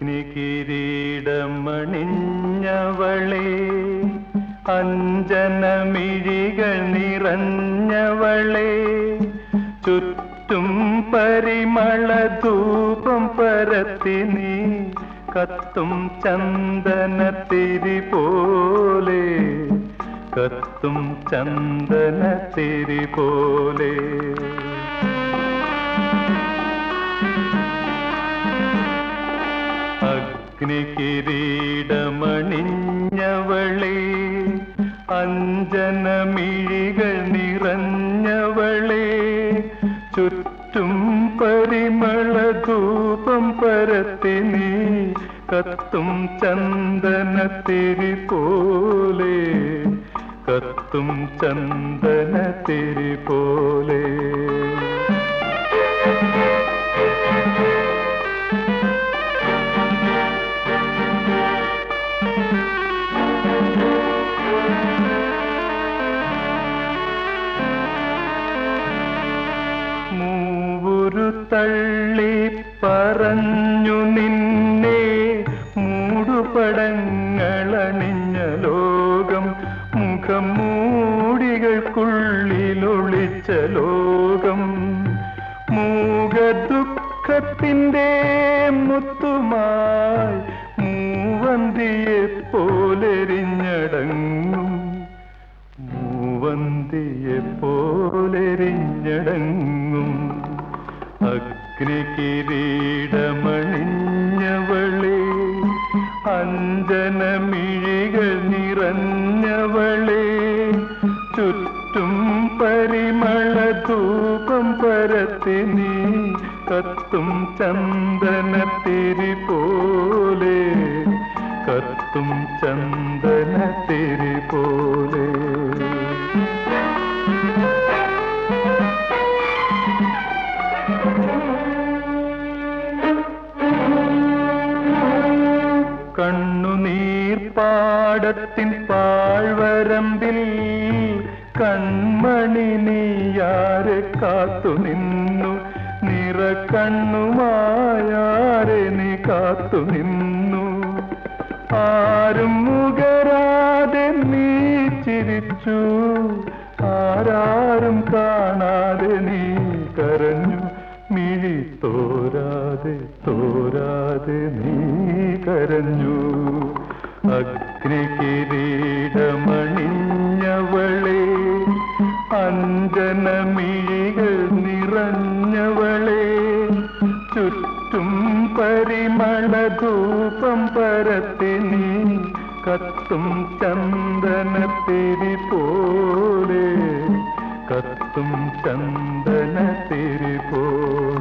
അഗ്നികിരീടമണിഞ്ഞവളെ അഞ്ജനമിഴികൾ നിറഞ്ഞവളെ ചുറ്റും പരിമള ധൂപം പരത്തി നീ കത്തും ചന്ദനത്തിരി പോലെ കത്തും ചന്ദനത്തിരി പോലെ അഗ്നികിരീടമണിഞ്ഞവളെ അഞ്ജനമിഴികൾ നിറഞ്ഞവളെ ചുറ്റും പരിമള ധൂപം പരത്തി നീ കത്തും ചന്ദനത്തിരി പോലെ കത്തും ചന്ദനത്തിരി പോലെ മൂവുരു തള്ളി പറഞ്ഞു നിന്നെ മൂടുപടങ്ങളണിഞ്ഞ ലോകം മുഖം മൂടികൾക്കുള്ളിലൊളിച്ച ലോകം മൂക ദുഃഖത്തിൻ്റെ മുത്തുമായി മൂവന്തിയെ പോലെരിഞ്ഞടങ്ങും മൂവന്തിയെ പോലെരിഞ്ഞടങ്ങും അഗ്നികിരീടമണിഞ്ഞവളെ അഞ്ജനമിഴികൾ നിറഞ്ഞവളെ ചുറ്റും പരിമള ധൂപം പരത്തി നീ കത്തും ചന്ദനത്തിരി പോലെ കത്തും ചന്ദനത്തിരി പോലെ കണ്ണുനീർ പാടത്തിൻ പാഴ്വരമ്പിൽ കൺമണി നീയാരെ കാത്തു നിന്നു നിറ കണ്ണുമായാരെ നീ കാത്തു നിന്നു ആരും മുകരാതെ നീ ചിരിച്ചു ആരാരും കാണാതെ നീ കരഞ്ഞു മിഴി തോരാതെ തോരാതെ നീ കരഞ്ഞു അഗ്നികിരീടമണിഞ്ഞവളെ അഞ്ജനമിഴികൾ നിറഞ്ഞവളെ ചുറ്റും പരിമള ധൂപം പരത്തി നീ കത്തും ചന്ദനത്തിരി പോലെ കത്തും ചന്ദനത്തിരി പോലെ